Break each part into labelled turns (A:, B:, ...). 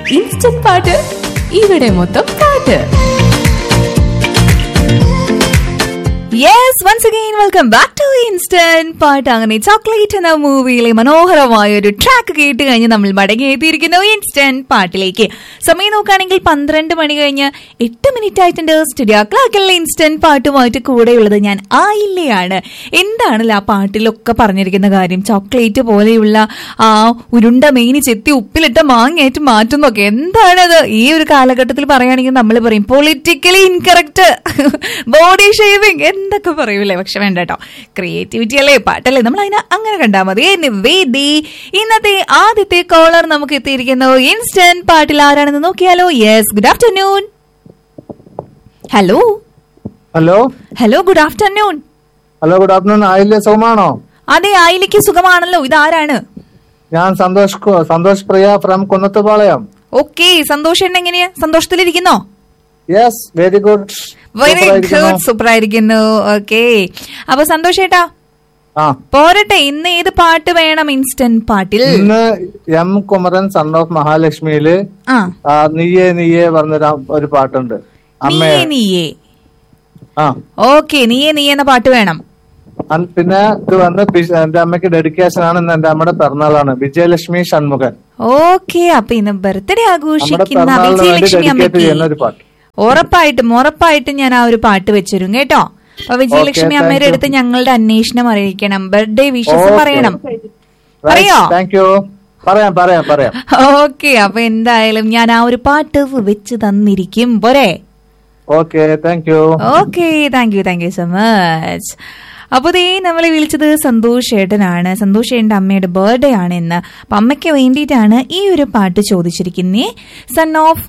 A: Instant പാട്ട് ഇവിടെ മൊത്തം പാട്ട്
B: yes once again welcome back to instant പാട്ട് അങ്ങനെ ചോക്ലേറ്റ് എന്ന മൂവിയിലെ മനോഹരമായ ഒരു ട്രാക്ക് കേട്ട് കഴിഞ്ഞ് നമ്മൾ മടങ്ങിയെത്തിയിരിക്കുന്നു ഇൻസ്റ്റന്റ് പാട്ടിലേക്ക് സമയം നോക്കുകയാണെങ്കിൽ പന്ത്രണ്ട് മണി കഴിഞ്ഞ് എട്ട് മിനിറ്റ് ആയിട്ടുണ്ട് സ്റ്റുഡിയോ ക്ലാക്കിലെ ഇൻസ്റ്റന്റ് പാട്ടുമായിട്ട് കൂടെയുള്ളത് ഞാൻ ആയില്ലയാണ് എന്താണല്ലോ ആ പാട്ടിലൊക്കെ പറഞ്ഞിരിക്കുന്ന കാര്യം ചോക്ലേറ്റ് പോലെയുള്ള ആ ഉരുണ്ട മെയിനി ചെത്തി ഉപ്പിലിട്ട മാങ്ങയായിട്ട് മാറ്റുന്നൊക്കെ എന്താണത് ഈ ഒരു കാലഘട്ടത്തിൽ പറയുകയാണെങ്കിൽ നമ്മൾ പറയും പൊളിറ്റിക്കലി ഇൻകറക്റ്റ് ബോഡി ഷേവിങ് എന്തൊക്കെ പറയൂലേ പക്ഷെ വേണ്ട കേട്ടോ ക്രിയേറ്റിവിറ്റി അല്ലേ പാട്ടല്ലേ നമ്മൾ അതിനെ അങ്ങനെ കണ്ടാൽ മതി വേദി ഇന്നത്തെ ആദ്യത്തെ കോളർ നമുക്ക് എത്തിയിരിക്കുന്നു ഇൻസ്റ്റന്റ് പാട്ടിൽ ആരാണെന്ന് നോക്കിയാലോ yes good afternoon hello
C: hello
B: hello good afternoon
C: hello good afternoon ആയില്ലേ സുഖമാണോ
B: അതെ ആയിലേക്ക് സുഖമാണല്ലോ ഇതാരാണ്
C: ഞാൻ സന്തോഷ് കു- സന്തോഷ് പ്രിയ ഫ്രം കുന്നത്തുപാളയം
B: ഓക്കെ സന്തോഷം എങ്ങനെയാ സന്തോഷത്തിലിരിക്കുന്നോ
C: yes very good
B: very good super ആയിരിക്കുന്നു ഓക്കെ അപ്പൊ സന്തോഷേട്ടാ
C: ആ
B: പോരട്ടെ ഇന്ന് ഏത് പാട്ട് വേണം ഇൻസ്റ്റന്റ് പാട്ടിൽ
C: ഇന്ന് എം കുമരൻ സൺ ഓഫ് മഹാലക്ഷ്മിയില്
B: ആ
C: ആ, നീയേ നീയേ പറഞ്ഞൊരു ഒരു പാട്ടുണ്ട് അമ്മ
B: നീയേ നീയേ
C: ആ
B: ഓക്കെ നീയേ നീ എന്ന പാട്ട് വേണം
C: അൻ- പിന്നെ ഇത് വന്ന് ബി- എന്റെ അമ്മയ്ക്ക് ഡെഡിക്കേഷൻ ആണ് ഇന്ന് എന്റെ അമ്മയുടെ പിറന്നാളാണ് വിജയലക്ഷ്മി ഷൺമുഖൻ
B: ഓക്കെ അപ്പൊ ഇന്ന് ബർത്ത്ഡേ ആഘോഷിക്കുന്ന
C: പിറന്നാളിന് വേണ്ടി
B: വിജയലക്ഷ്മി
C: dedicate ചെയ്യുന്ന ഒരു
B: അമ്മയ്ക്ക്
C: പാട്ട്.
B: ഉറപ്പായിട്ടും ഉറപ്പായിട്ടും ഞാൻ ആ ഒരു പാട്ട് വെച്ചിരും കേട്ടോ അപ്പൊ വിജയലക്ഷ്മി
C: Okay,
B: അമ്മയുടെ
C: thank you.
B: അടുത്ത് ഞങ്ങളുടെ അന്വേഷണം അറിയിക്കണം ബർത്ത്ഡേ വിഷസ് പറയണം പറയോ
C: താങ്ക് യു പറയാം പറയാം പറയാം
B: ഓക്കെ അപ്പൊ എന്തായാലും ഞാൻ ആ ഒരു പാട്ട് വെച്ച് തന്നിരിക്കും പോരെ
C: okay thank you
B: okay thank you thank you so much അപ്പോൾ ദേ നമ്മളെ വിളിച്ചത് സന്തോഷ് ഏട്ടനാണ് സന്തോഷ് ഏട്ടൻ്റെ അമ്മയുടെ ബർത്ത്ഡേ ആണ് ഇന്ന് അപ്പൊ അമ്മയ്ക്ക് വേണ്ടിയിട്ടാണ് ഈ ഒരു പാട്ട് ചോദിച്ചിരിക്കുന്നേ son of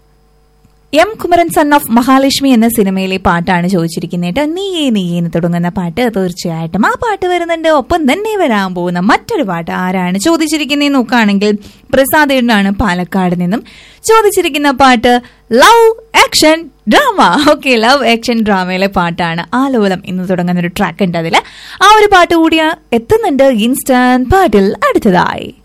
B: M Kumaran son of Mahalakshmi എന്ന സിനിമയിലെ പാട്ടാണ് ചോദിച്ചിരിക്കുന്നത് കേട്ടോ നീയേ നീയേ എന്ന് തുടങ്ങുന്ന പാട്ട് തീർച്ചയായിട്ടും ആ പാട്ട് വരുന്നുണ്ട് ഒപ്പം തന്നെ വരാൻ പോകുന്ന മറ്റൊരു പാട്ട് ആരാണ് ചോദിച്ചിരിക്കുന്നത് നോക്കുകയാണെങ്കിൽ പ്രസാദേടനാണ് പാലക്കാട് നിന്നും ചോദിച്ചിരിക്കുന്ന പാട്ട് love action drama okay love action ഡ്രാമയിലെ പാട്ടാണ് ആലോലം എന്ന് തുടങ്ങുന്ന ഒരു ട്രാക്ക് ഉണ്ട് അതിൽ ആ ഒരു പാട്ട് കൂടി എത്തുന്നുണ്ട് ഇൻസ്റ്റന്റ് പാട്ടിൽ അടുത്തതായി